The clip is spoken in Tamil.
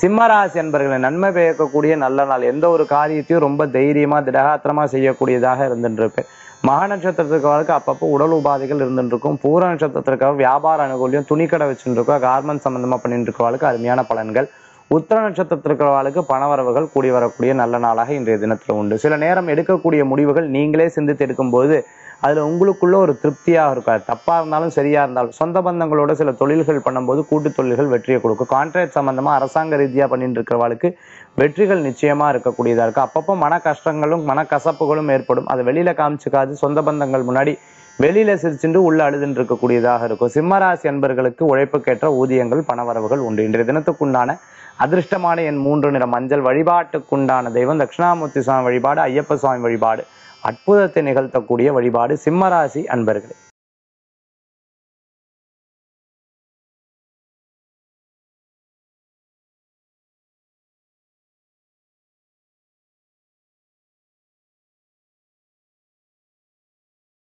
சிம்மராசி என்பர்களை நன்மை பயக்கக்கூடிய நல்ல நாள் எந்த ஒரு காரியத்தையும் ரொம்ப தைரியமா திடகாத்திரமா செய்யக்கூடியதாக இருந்துட்டு இருப்பேன் மக நட்சத்திரத்துக்காக அப்பப்போ உடல் உபாதைகள் இருந்துட்டு இருக்கும் பூர நட்சத்திரத்திற்காக வியாபார அனுகூலியம் துணிக்கடை வச்சுட்டு இருக்கோம் கார்மெண்ட் சம்பந்தமா பண்ணிட்டு இருக்கவங்களுக்கு அருமையான பலன்கள் உத்திர நட்சத்திரத்திற்கிறவர்களுக்கு பணவரவுகள் கூடி வரக்கூடிய நல்ல நாளாக இன்றைய தினத்துல உண்டு சில நேரம் எடுக்கக்கூடிய முடிவுகள் நீங்களே சிந்தித்து எடுக்கும்போது அதுல உங்களுக்குள்ள ஒரு திருப்தியாக இருக்கும் அது தப்பா இருந்தாலும் சரியா இருந்தாலும் சொந்த பந்தங்களோட சில தொழில்கள் பண்ணும்போது கூட்டு தொழில்கள் வெற்றியை கொடுக்கும் கான்ட்ராக்ட் சம்பந்தமா அரசாங்க ரீதியா பண்ணிட்டு இருக்கிறவளுக்கு வெற்றிகள் நிச்சயமா இருக்கக்கூடியதா இருக்கு அப்பப்போ மன கஷ்டங்களும் மனக்கசப்புகளும் ஏற்படும் அதை வெளியில காமிச்சுக்காது சொந்த பந்தங்கள் முன்னாடி வெளியில சிரிச்சுட்டு உள்ள அழுதுன்னு இருக்கக்கூடியதாக இருக்கும் சிம்மராசி அன்பர்களுக்கு உழைப்புக்கேற்ற ஊதியங்கள் பணவரவுகள் உண்டு இன்றைய தினத்துக்குண்டான அதிர்ஷ்டமான என் மூன்று நிற மஞ்சள் வழிபாட்டுக்குண்டான தெய்வம் தட்சிணாமூர்த்தி சுவாமி வழிபாடு ஐயப்ப சுவாமி வழிபாடு அற்புதத்தை நிகழ்த்தக்கூடிய வழிபாடு சிம்மராசி அன்பர்களே